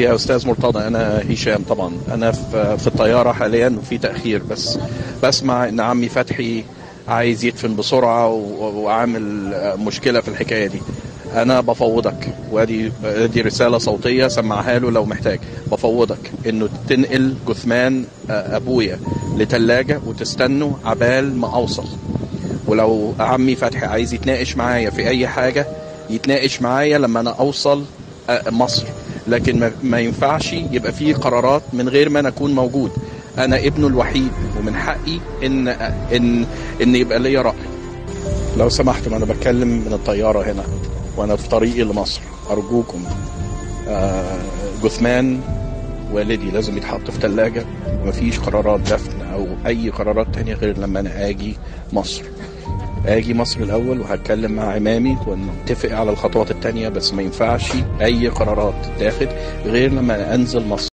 يا استاذ مرتضى انا هشام طبعا انا في في الطياره حاليا وفي تاخير بس بسمع ان عمي فتحي عايز يدفن بسرعه و- وعامل مشكله في الحكايه دي انا بفوضك وادي دي رساله صوتيه سمعها له لو محتاج بفوضك انه تنقل جثمان ابويا لتلاجة وتستنوا عبال ما اوصل ولو عمي فتحي عايز يتناقش معايا في اي حاجه يتناقش معايا لما انا اوصل آه، مصر لكن ما- ما ينفعش يبقى في قرارات من غير ما انا اكون موجود انا ابنه الوحيد ومن حقي ان ان ان يبقى ليا راي لو سمحتم انا بتكلم من الطياره هنا وانا في طريقي لمصر ارجوكم آه، جثمان والدي لازم يتحط في ثلاجة ومفيش قرارات دفن أو أي قرارات تانية غير لما أنا آجي مصر آجي مصر الأول وهتكلم مع عمامي ونتفق على الخطوات التانية بس ما ينفعش أي قرارات تاخد غير لما أنزل مصر